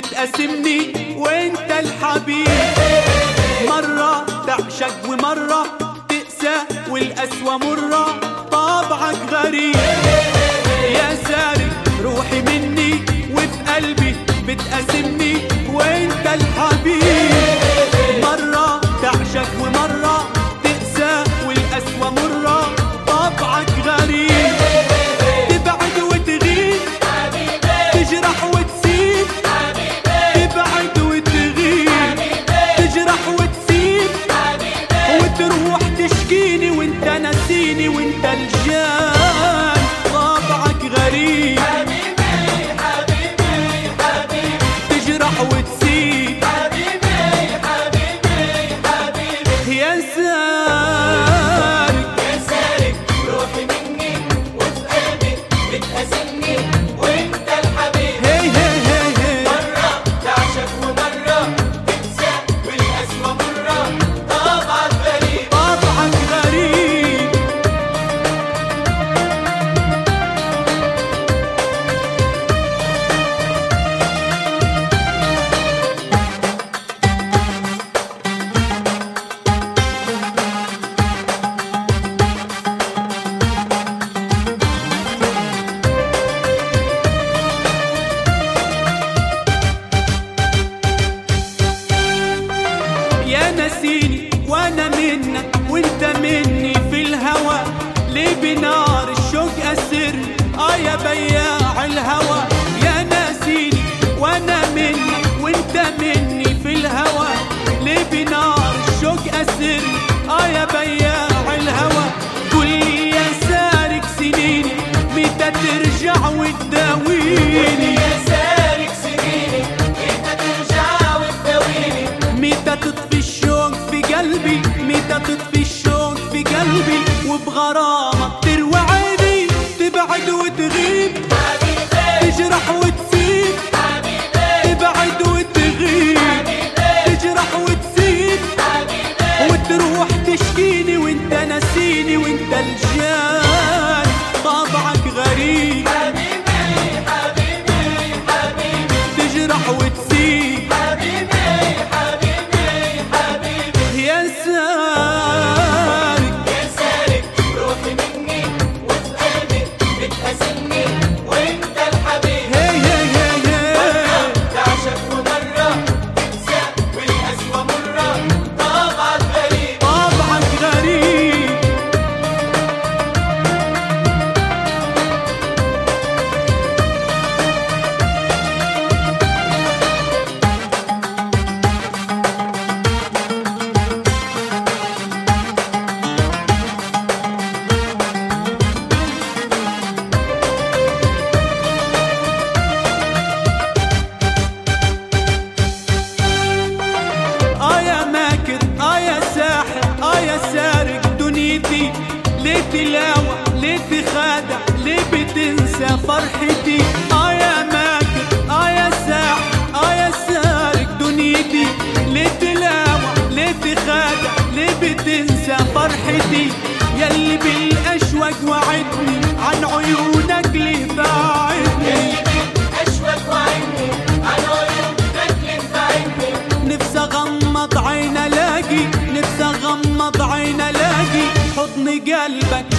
بتقاسمني وانت الحبيب مرة تعشق ومرة تقسى والقسوة مرة طبعك غريب يا سارق روحي مني وفي قلبي بتقاسمني وانت الحبيب مرة تعشق ومرة تقسى والقسوة مرة طبعك غريب تبعد وتغيب تجرح وتسيب تبعد وتغيب تجرح وتسيب وتروح تشكيني وانت ناسيني وانت الجان طبعك غريب تجرح وتسيب يا سارق هي هي هي هي طبعك غريب يا نسيني وانا منك وانت مني في الهوى ليه بنار الشوق اسر اه يا بياع الهوى يا نسيني وانا منك وانت مني في الهوى ليه بنار الشوق اسر اه يا بياع الهوى قول لي يا سارق سنيني متى ترجع وتداويني متى تطفي الشوق في قلبي متى تطفي الشوق في قلبي وبغرامك تروى عيني تبعد وتغيب تجرح وتسيب تبعد وتغيب تجرح وتسيب وتروح تشكيني وانت ناسيني وانت الجان طبعك غريب تجرح وتسيب يا سارق هي هي هي هي طبعك غريب اه يا ماكر اه يا ساحر اه يا سارق دنيتي ليه تلاوع ليه تخادع ليه بتنسى فرحتي اه يا ماكر اه يا ساحر اه يا سارق دنيتي ليه تلاوع ليه تخادع ليه بتنسى فرحتي يلي بالاشواق وعدني عن عيونك ليه بعدني نفسي اغمض عين الاقي نفسي اغمض عين الاقي حضن قلبك